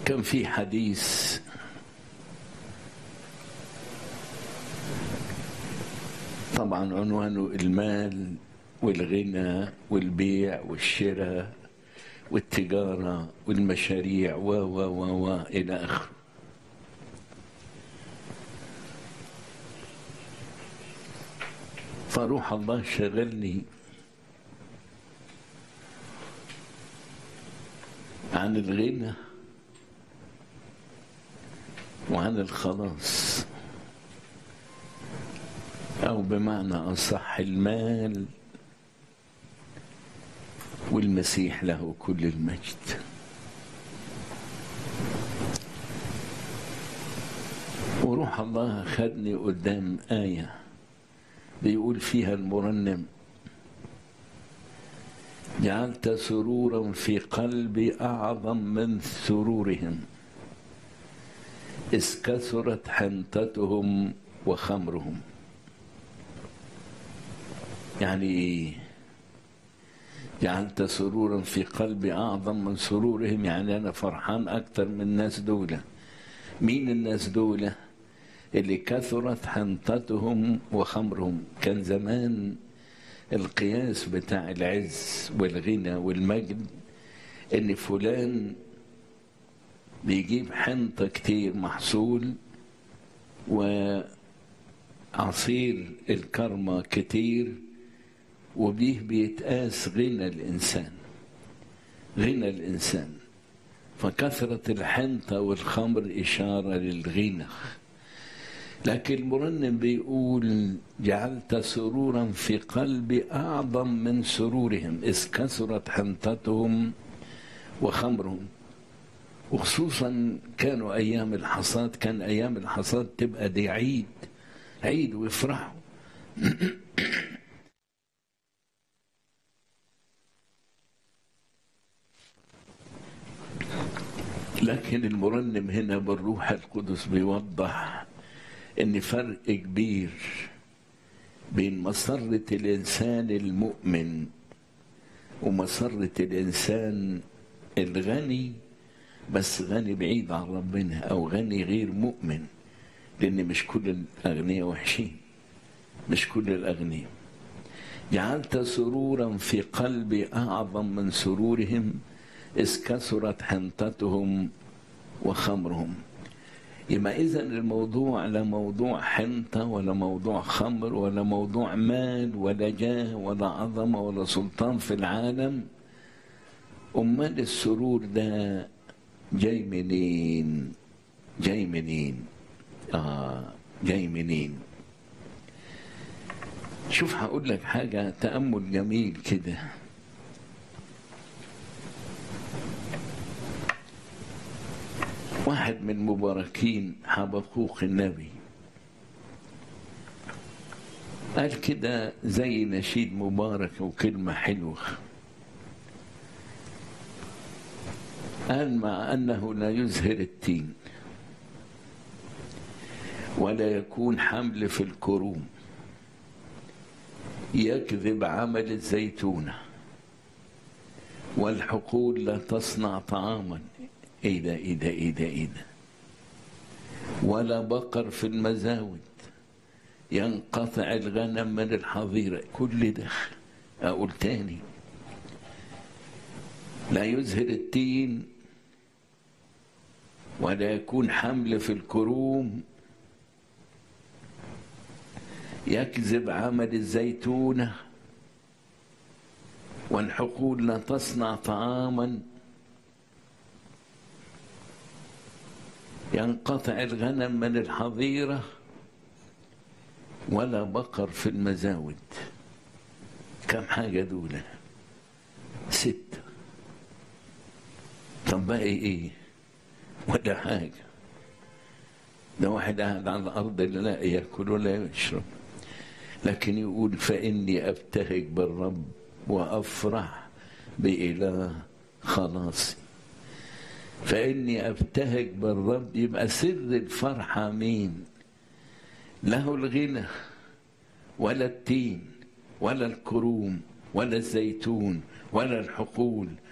كان في حديث طبعا عنوانه المال والغنى والبيع والشراء والتجارة والمشاريع و و و و إلى آخره فروح الله شغلني عن الغنى وعن الخلاص أو بمعنى أصح المال والمسيح له كل المجد وروح الله خدني قدام آية بيقول فيها المرنم جعلت سرورا في قلبي أعظم من سرورهم إذ كثرت حنطتهم وخمرهم يعني إيه؟ جعلت سرورا في قلبي أعظم من سرورهم يعني أنا فرحان أكتر من الناس دول مين الناس دول اللي كثرت حنطتهم وخمرهم كان زمان القياس بتاع العز والغنى والمجد ان فلان بيجيب حنطة كتير محصول وعصير الكرمة كتير وبيه بيتقاس غنى الإنسان غنى الإنسان فكثرة الحنطة والخمر إشارة للغنى لكن المرنم بيقول جعلت سرورا في قلبي أعظم من سرورهم إذ كثرت حنطتهم وخمرهم وخصوصا كانوا أيام الحصاد كان أيام الحصاد تبقى دي عيد عيد ويفرحوا لكن المرنم هنا بالروح القدس بيوضح ان فرق كبير بين مسرة الإنسان المؤمن ومسرة الإنسان الغني بس غني بعيد عن ربنا أو غني غير مؤمن لأن مش كل الأغنياء وحشين مش كل الأغنياء جعلت سرورا في قلبي أعظم من سرورهم إذ كثرت حنطتهم وخمرهم يبقى إذا الموضوع لا موضوع حنطة ولا موضوع خمر ولا موضوع مال ولا جاه ولا عظمة ولا سلطان في العالم أمال السرور ده جاي منين جاي منين آه جاي منين شوف هقول لك حاجة تأمل جميل كده واحد من مباركين حبقوق النبي قال كده زي نشيد مبارك وكلمة حلوة قال مع أنه لا يزهر التين ولا يكون حمل في الكروم يكذب عمل الزيتونة والحقول لا تصنع طعاما ايه ده ايه ده ايه ده ايه ده ولا بقر في المزاود ينقطع الغنم من الحظيرة كل ده أقول تاني لا يزهر التين ولا يكون حمل في الكروم يكذب عمل الزيتونة والحقول لا تصنع طعاما ينقطع الغنم من الحظيرة ولا بقر في المزاود كم حاجة دولة ستة طب باقي ايه ولا حاجة ده واحد قاعد على الأرض لا يأكل ولا يشرب لكن يقول فإني أبتهج بالرب وأفرح بإله خلاصي فإني أبتهج بالرب يبقى سر الفرحة مين له الغنى ولا التين ولا الكروم ولا الزيتون ولا الحقول